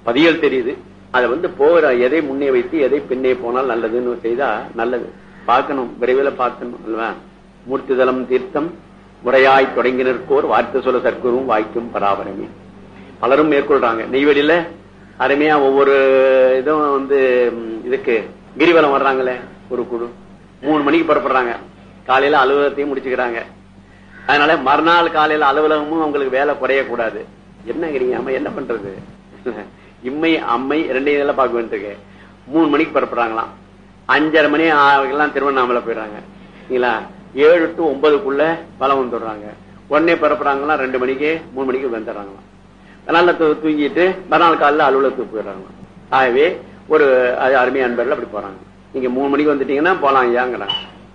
பதியல் தெரியுது அதை வந்து போகிற எதை முன்னே வைத்து எதை பின்னே போனால் நல்லதுன்னு செய்தா நல்லது பார்க்கணும் விரைவில் பார்க்கணும் அல்லவா மூர்த்திதலம் தீர்த்தம் முறையாய் தொடங்கி நிற்கோர் வார்த்தை சொல்ல சர்க்குரும் வாய்க்கும் பராபரமே பலரும் மேற்கொள்றாங்க நெய்வேலியில அருமையா ஒவ்வொரு இதுவும் வந்து ம், இதுக்கு கிரிவலம் வர்றாங்களே ஒரு குழு மூணு மணிக்கு புறப்படுறாங்க காலையில அலுவலகத்தையும் முடிச்சுக்கிறாங்க அதனால மறுநாள் காலையில அலுவலகமும் அவங்களுக்கு வேலை குறையக்கூடாது என்னங்கிறீங்க அம்மா என்ன பண்றது இம்மை அம்மை ரெண்டையும் இதெல்லாம் பார்க்க வேண்டியிருக்கு மூணு மணிக்கு புறப்படுறாங்களாம் அஞ்சரை மணி எல்லாம் திருவண்ணாமலை போயிடுறாங்க சரிங்களா ஏழு டு ஒன்பதுக்குள்ள பலம் வந்துடுறாங்க உடனே புறப்படுறாங்களா ரெண்டு மணிக்கு மூணு மணிக்கு வந்துடுறாங்களாம் நல்லா தூ- தூங்கிட்டு மறுநாள் காலையில அலுவலகத்துக்கு போயிடுறாங்களாம் ஆகவே ஒரு அது அருமையான அன்பர்கள் அப்படி போறாங்க நீங்க மூணு மணிக்கு வந்துட்டீங்கன்னா போலாம் ஐயாங்கிறாங்க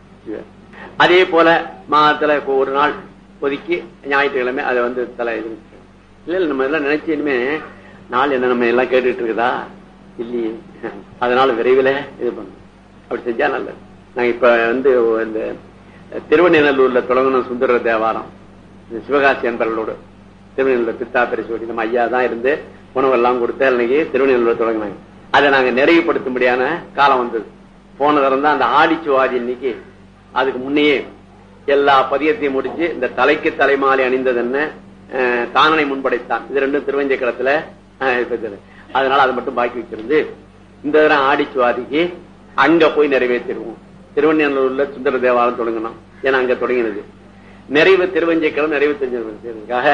அதே போல மாதத்துல இப்போ ஒரு நாள் ஒதுக்கி ஞாயிற்றுக்கிழமை அதை வந்து தலை இது வச்சுக்கணும். இல்ல இல்ல நம்ம எல்லாம் நினைச்சு இனிமே நாள் என்ன நம்ம எல்லாம் கேட்டுட்டு இருக்குதா இல்லையே அதனால விரைவில் இது பண்ணணும் அப்படி செஞ்சா நல்லது நாங்க இப்ப வந்து இந்த திருவண்ணூர்ல தொடங்கணும் சுந்தர தேவாரம் இந்த சிவகாசி அன்பர்களோடு திருவண்ணூர்ல பித்தா பெருசோடி நம்ம ஐயா தான் இருந்து உணவெல்லாம் கொடுத்து அன்னைக்கு திருவண்ணூர்ல தொடங்கினாங்க அதை நாங்க நிறைவுபடுத்தும்படியான காலம் வந்தது போன தரம் தான் அந்த ஆடிச்சுவாதி இன்னைக்கு அதுக்கு முன்னையே எல்லா பதியத்தையும் முடிச்சு இந்த தலைக்கு தலைமாலை அணிந்தது என்ன அஹ், தானனை முன்படைத்தான் இது ரெண்டும் திருவஞ்சக்கரத்துல அஹ், இருக்குது. அதனால அதை மட்டும் பாக்கி வச்சிருந்து இந்த தரம் ஆடிச்சுவாதிக்கு அங்க போய் நிறைவேற்றிடுவோம் திருவண்ணூர்ல சுந்தர தேவாலயம் தொடங்கணும் ஏன்னா அங்க தொடங்கினது நிறைவு திருவஞ்சைக்கிழமை நிறைவு தெரிஞ்சதுக்காக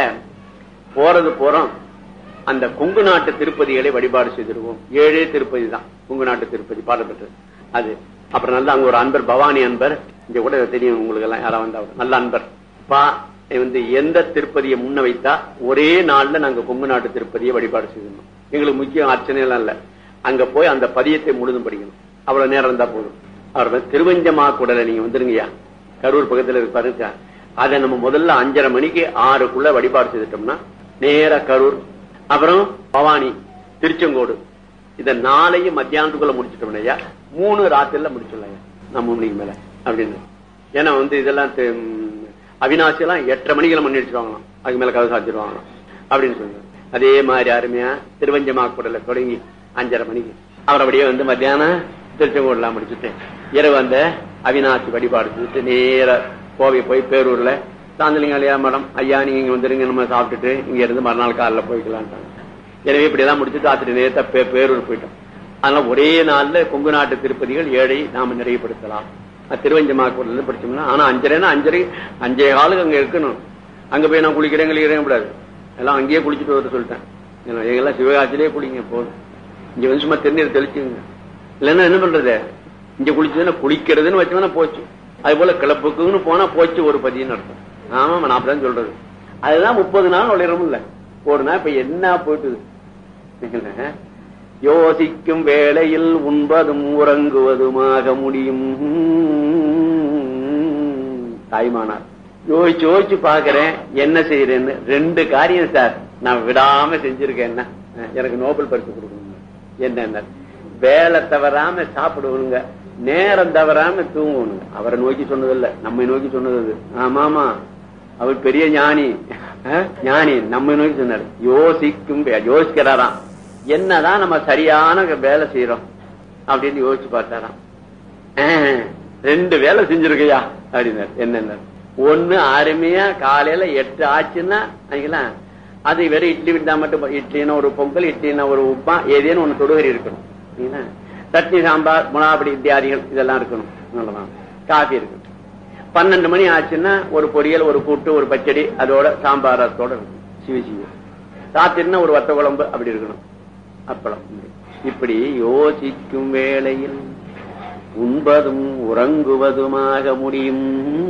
போறது போறோம் அந்த கொங்கு நாட்டு திருப்பதிகளை வழிபாடு செய்திருவோம் ஏழே திருப்பதி தான் கொங்கு நாட்டு திருப்பதி பாடப்பட்டது அது அப்புறம் நல்ல அங்க ஒரு அன்பர் பவானி அன்பர் இங்க கூட தெரியும் உங்களுக்கு எல்லாம் யாரா வந்தா நல்ல அன்பர் பா வந்து எந்த திருப்பதியை முன்ன வைத்தா ஒரே நாள்ல நாங்க கொங்கு நாட்டு திருப்பதியை வழிபாடு செய்திருந்தோம் எங்களுக்கு முக்கியம் அர்ச்சனை எல்லாம் இல்ல அங்க போய் அந்த பதியத்தை முழுதும் படிக்கணும் அவ்வளவு நேரம் இருந்தா போதும் அவர் வந்து திருவஞ்சமா கூடல நீங்க வந்துருங்கய்யா கரூர் பக்கத்துல இருப்பாரு அதை நம்ம முதல்ல அஞ்சரை மணிக்கு ஆறுக்குள்ள வழிபாடு செய்துட்டோம்னா நேரா கரூர் அப்புறம் பவானி திருச்செங்கோடு இத நாளையும் மத்தியானத்துக்குள்ள முடிச்சிட்டோம் ஐயா மூணு ராத்திரில முடிச்சிடலாம் ஐயா. நான் மூணு மணிக்கு மேல அப்படின்னு ஏன்னா வந்து இதெல்லாம் தெ- ம், அவினாசி எல்லாம் எட்டரை மணிக்கெல்லாம் மணி அடிச்சிருவாங்களாம் அதுக்கு மேல கதை சாத்திடுவாங்களாம் அப்படின்னு சொல்லுங்க அதே மாதிரி அருமையா திருவஞ்சமாக்கூடல தொடங்கி அஞ்சரை மணிக்கு அவர் அப்படியே வந்து மத்தியானம் திருச்செங்கோடுலாம் முடிச்சுட்டு இரவு அந்த அவினாசி வழிபாடு செஞ்சுட்டு நேர கோவை போய் பேரூர்ல சாந்தலிங்க ஐயா மேடம் ஐயா நீங்க இங்க வந்துருங்க நம்ம சாப்பிட்டுட்டு இங்க இருந்து மறுநாள் காலைல போய்க்கலான்ட்டாங்க எனவே இப்படியெல்லாம் முடிச்சுட்டு ராத்திரி நேரத்தை பே- பேரூர் போயிட்டோம் அதனால ஒரே நாள்ல கொங்கு நாட்டு திருப்பதிகள் ஏழை நாம நிறைவுபடுத்தலாம் அது திருவஞ்சமாக்கூடல படிச்சோம்னா ஆனா அஞ்சரைன்னா அஞ்சரை அஞ்சே காலுக்கு அங்க இருக்கணும் அங்க போய் நான் குளிக்கிறேன் குளிக்கிறேன் கூடாது எல்லாம் அங்கேயே குளிச்சுட்டு வர சொல்லிட்டேன் ஏன்னா, எங்கெல்லாம் சிவகாசிலே குளிங்க போதும் இங்க வந்து சும்மா திருநீர் தெளிச்சுங்க இல்லைன்னா என்ன பண்றது இங்க குளிச்சதுன்னா குளிக்கிறதுன்னு வச்சோம்னா போச்சு அது போல கிளப்புக்குன்னு போனா போச்சு ஒரு பதின்னு அர்த்தம் ஆமா நான் அப்படிதான் சொல்றது அதுதான் முப்பது நாள் நுழையிறோம் இல்ல போடுனா இப்ப என்ன போயிட்டு யோசிக்கும் வேளையில் உண்பதும் உறங்குவதுமாக முடியும் தாய்மானார் யோசிச்சு யோசிச்சு பாக்குறேன் என்ன செய்யறேன்னு ரெண்டு காரியம் சார் நான் விடாம செஞ்சிருக்கேன் என்ன எனக்கு நோபல் பரிசு கொடுக்கணும் என்ன வேலை தவறாம சாப்பிடுவனுங்க நேரம் தவறாம தூங்கணுங்க அவரை நோக்கி சொன்னதில்ல நம்மை நோக்கி சொன்னது அது. ஆமா ஆமா அவர் பெரிய ஞானி அஹ், ஞானி நம்ம நோக்கி சொன்னாரு யோசிக்கும் வே- யோசிக்கிறாராம் என்னதான் நம்ம சரியான வேலை செய்யறோம் அப்படின்னு யோசிச்சு பார்த்தாராம் ஆஹ், ரெண்டு வேலை செஞ்சிருக்கையா அப்படின்னாரு என்னென்ன ஒண்ணு அருமையா காலையில எட்டு ஆச்சுன்னா அன்னைக்கெல்லாம் அது வெறும் இட்லி விட்டா மட்டும் போ- இட்லின்னா ஒரு பொங்கல் இட்லின்னா ஒரு உப்பா ஏதேனும் ஒண்ணு தொடுகறி இருக்கணும் சரிங்களா? சட்னி சாம்பார் முனாபடி இத்தியாதிகள் இதெல்லாம் இருக்கணும் நல்லதான் காஃபி இருக்கணும் பன்னெண்டு மணி ஆச்சுன்னா ஒரு பொரியல் ஒரு கூட்டு ஒரு பச்சடி அதோட சாம்பார் ரசத்தோட இருக்கணும் சிவ சிவ ராத்திரின்னா ஒரு வத்த குழம்பு அப்படி இருக்கணும் அப்பளம் இப்படி யோசிக்கும் வேளையில் உண்பதும் உறங்குவதுமாக முடியும்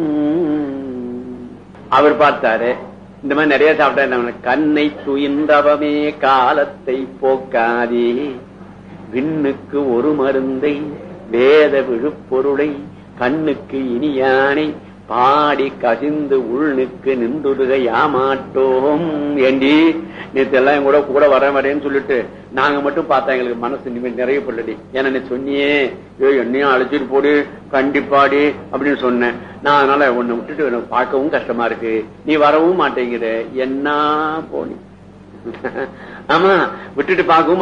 அவர் பார்த்தாரு இந்த மாதிரி நிறைய சாப்பிட்டா என்ன பண்ண? கண்ணை துயின்றவமே காலத்தை போக்காதே விண்ணுக்கு ஒரு மருந்தை வேத விழுப்பொருளை கண்ணுக்கு இனியானை பாடி கசிந்து உள்னுக்கு நின்றுடுக யாமாட்டோம் ஏண்டி நேத்து எல்லாம் என் கூட கூட வர வரேன்னு சொல்லிட்டு நாங்க மட்டும் பார்த்தா எங்களுக்கு மனசு நிம்மதி நிறைய பள்ளடி ஏன்னா நீ சொன்னியே ஐயோ என்னையும் அழைச்சிட்டு போடு கண்டிப்பாடி அப்படின்னு சொன்னேன் நான் அதனால உன்னை விட்டுட்டு எனக்கு பார்க்கவும் கஷ்டமா இருக்கு நீ வரவும் மாட்டேங்கிற என்ன போனி ஆமா விட்டுட்டு பார்க்கவும்